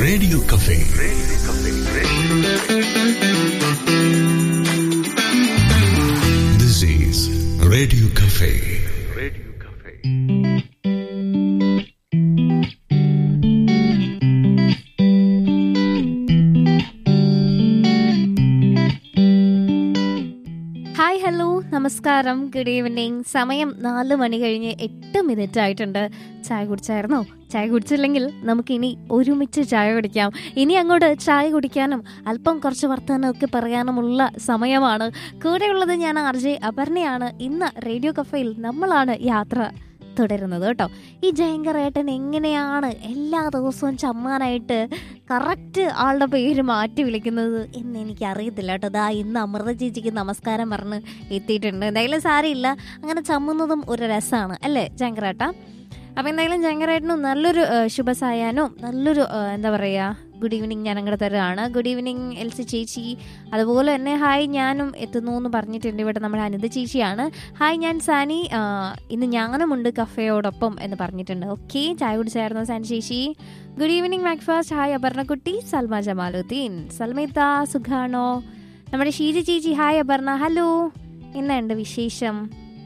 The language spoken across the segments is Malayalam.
radio cafe this is radio cafe hi hello നമസ്കാരം ഗുഡ് ഈവനിങ് സമയം നാല് മണി കഴിഞ്ഞ് എട്ട് മിനിറ്റ് ആയിട്ടുണ്ട് ചായ കുടിച്ചായിരുന്നോ ചായ കുടിച്ചില്ലെങ്കിൽ നമുക്കിനി ഒരുമിച്ച് ചായ കുടിക്കാം ഇനി അങ്ങോട്ട് ചായ കുടിക്കാനും അല്പം കുറച്ച് വർത്തമാനമൊക്കെ പറയാനുമുള്ള സമയമാണ് കൂടെയുള്ളത് ഞാൻ ആർ ജെ അപർണയാണ് ഇന്ന് റേഡിയോ കഫയിൽ നമ്മളാണ് യാത്ര തുടരുന്നത് കേട്ടോ ഈ ജയങ്കരേട്ടൻ എങ്ങനെയാണ് എല്ലാ ദിവസവും ചമ്മാനായിട്ട് കറക്റ്റ് ആളുടെ പേര് മാറ്റി വിളിക്കുന്നത് എന്ന് എനിക്ക് അറിയത്തില്ല കേട്ടോ ദാ ഇന്ന് അമൃത ചേച്ചിക്ക് നമസ്കാരം പറഞ്ഞ് എത്തിയിട്ടുണ്ട് എന്തായാലും സാരമില്ല അങ്ങനെ ചമ്മുന്നതും ഒരു രസമാണ് അല്ലേ ജയങ്കരേട്ട അപ്പം എന്തായാലും ജയങ്കരേട്ടനും നല്ലൊരു ആ, ശുഭസായാനും നല്ലൊരു ആ, എന്താ പറയുക ഗുഡ് ഈവനിങ് ഞാൻ അങ്ങോട്ട് തരുകയാണ് ഗുഡ് ഈവനിങ് എൽസി ചേച്ചി അതുപോലെ തന്നെ ഹായ് ഞാനും എത്തുന്നു എന്ന് പറഞ്ഞിട്ടുണ്ട് ഇവിടെ നമ്മുടെ അനിത ചേച്ചിയാണ് ഹായ് ഞാൻ സാനി ആ, ഇന്ന് ഞാനുമുണ്ട് കഫേയോടൊപ്പം എന്ന് പറഞ്ഞിട്ടുണ്ട് ഓക്കെ ചായ കുടിച്ചായിരുന്നു സാനി ചേച്ചി ഗുഡ് ഈവനിങ് ബ്രേക്ക്ഫാസ്റ്റ് ഹായ് അപർണക്കുട്ടി സൽമ ജമാലുദ്ദീൻ സൽമിത്ത സുഖാണോ നമ്മുടെ ഷീജ ചേച്ചി ഹായ് അപർണ ഹലോ എന്നുണ്ട് വിശേഷം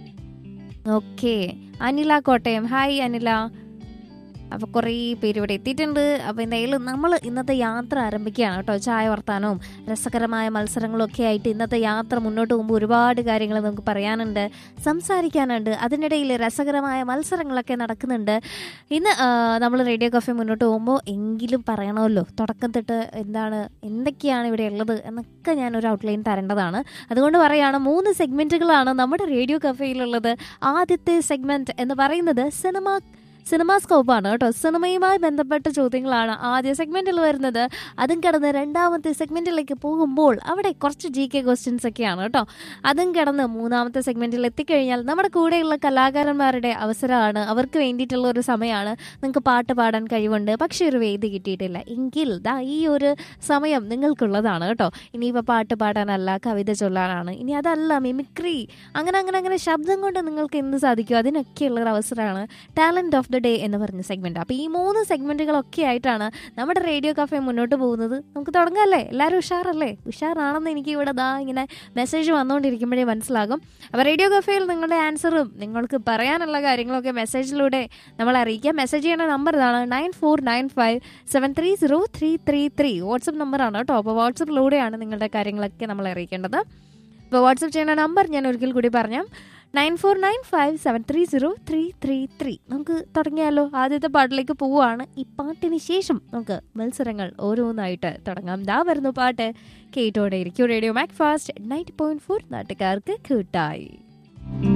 ഓക്കെ അനില കോട്ടയം ഹായ് അനില അപ്പോൾ കുറേ പേര് ഇവിടെ എത്തിയിട്ടുണ്ട് അപ്പോൾ എന്തായാലും നമ്മൾ ഇന്നത്തെ യാത്ര ആരംഭിക്കുകയാണ് കേട്ടോ ചായ വർത്താനവും രസകരമായ മത്സരങ്ങളും ഒക്കെ ആയിട്ട് ഇന്നത്തെ യാത്ര മുന്നോട്ട് പോകുമ്പോൾ ഒരുപാട് കാര്യങ്ങൾ നമുക്ക് പറയാനുണ്ട് സംസാരിക്കാനുണ്ട് അതിനിടയിൽ രസകരമായ മത്സരങ്ങളൊക്കെ നടക്കുന്നുണ്ട് ഇന്ന് നമ്മൾ റേഡിയോ കഫേ മുന്നോട്ട് പോകുമ്പോൾ എങ്കിലും പറയണമല്ലോ തുടക്കം തൊട്ട് എന്താണ് എന്തൊക്കെയാണ് ഇവിടെ ഉള്ളത് എന്നൊക്കെ ഞാൻ ഒരു ഔട്ട്ലൈൻ തരേണ്ടതാണ് അതുകൊണ്ട് പറയുകയാണ് മൂന്ന് സെഗ്മെന്റുകളാണ് നമ്മുടെ റേഡിയോ കഫേയിലുള്ളത് ആദ്യത്തെ സെഗ്മെന്റ് എന്ന് പറയുന്നത് സിനിമ സിനിമാ സ്കോപ്പാണ് കേട്ടോ സിനിമയുമായി ബന്ധപ്പെട്ട ചോദ്യങ്ങളാണ് ആദ്യ സെഗ്മെന്റിൽ വരുന്നത് അതും കടന്ന് രണ്ടാമത്തെ സെഗ്മെന്റിലേക്ക് പോകുമ്പോൾ അവിടെ കുറച്ച് ജി കെ ക്വസ്റ്റ്യൻസ് ഒക്കെയാണ് കേട്ടോ അതും കടന്ന് മൂന്നാമത്തെ സെഗ്മെന്റിൽ എത്തിക്കഴിഞ്ഞാൽ നമ്മുടെ കൂടെയുള്ള കലാകാരന്മാരുടെ അവസരമാണ് അവർക്ക് വേണ്ടിയിട്ടുള്ള ഒരു സമയമാണ് നിങ്ങൾക്ക് പാട്ട് പാടാൻ കഴിവുണ്ട് പക്ഷെ ഒരു വേദി കിട്ടിയിട്ടില്ല എങ്കിൽ ദാ ഈ ഒരു സമയം നിങ്ങൾക്കുള്ളതാണ് കേട്ടോ ഇനിയിപ്പോൾ പാട്ട് പാടാനല്ല കവിത ചൊല്ലാനാണ് ഇനി അതല്ല മിമിക്രി അങ്ങനെ അങ്ങനെ അങ്ങനെ ശബ്ദം കൊണ്ട് നിങ്ങൾക്ക് എന്ത് സാധിക്കും അതിനൊക്കെയുള്ള ഒരു അവസരമാണ് ടാലന്റ് ഓഫ് ദ ഡേ എന്ന് പറഞ്ഞ സെഗ്മെന്റ് അപ്പോൾ ഈ മൂന്ന് സെഗ്മെന്റുകളൊക്കെ ആയിട്ടാണ് നമ്മുടെ റേഡിയോ കഫേ മുന്നോട്ട് പോകുന്നത് നമുക്ക് തുടങ്ങാമല്ലേ എല്ലാവരും ഉഷാറല്ലേ ഉഷാറാണെന്ന് എനിക്ക് ഇവിടെ ദാ ഇങ്ങനെ മെസ്സേജ് വന്നുകൊണ്ടിരിക്കുമ്പോഴേ മനസ്സിലാകും അപ്പോൾ റേഡിയോ കഫേയിൽ നിങ്ങളുടെ ആൻസറും നിങ്ങൾക്ക് പറയാനുള്ള കാര്യങ്ങളൊക്കെ മെസ്സേജിലൂടെ നമ്മൾ അറിയിക്കാം മെസ്സേജ് ചെയ്യുന്ന നമ്പർ ഇതാണ് nine four nine five seven three zero three three three WhatsApp നമ്പറാണ് കേട്ടോ അപ്പോൾ വാട്സപ്പിലൂടെയാണ് നിങ്ങളുടെ കാര്യങ്ങളൊക്കെ നമ്മൾ അറിയിക്കേണ്ടത് ഇപ്പോൾ വാട്സപ്പ് ചെയ്യുന്ന നമ്പർ ഞാൻ ഒരിക്കൽ കൂടി പറഞ്ഞാൽ nine four nine five seven three zero three three three നമുക്ക് തുടങ്ങിയാലോ ആദ്യത്തെ പാട്ടിലേക്ക് പോവുകയാണ് ഈ പാട്ടിന് ശേഷം നമുക്ക് മത്സരങ്ങൾ ഓരോന്നായിട്ട് തുടങ്ങാം ദാ വരുന്നു പാട്ട് കേട്ടോടെ ഇരിക്കും radio mac fast ninety point four നാട്ടുകാർക്ക് കൂട്ടായി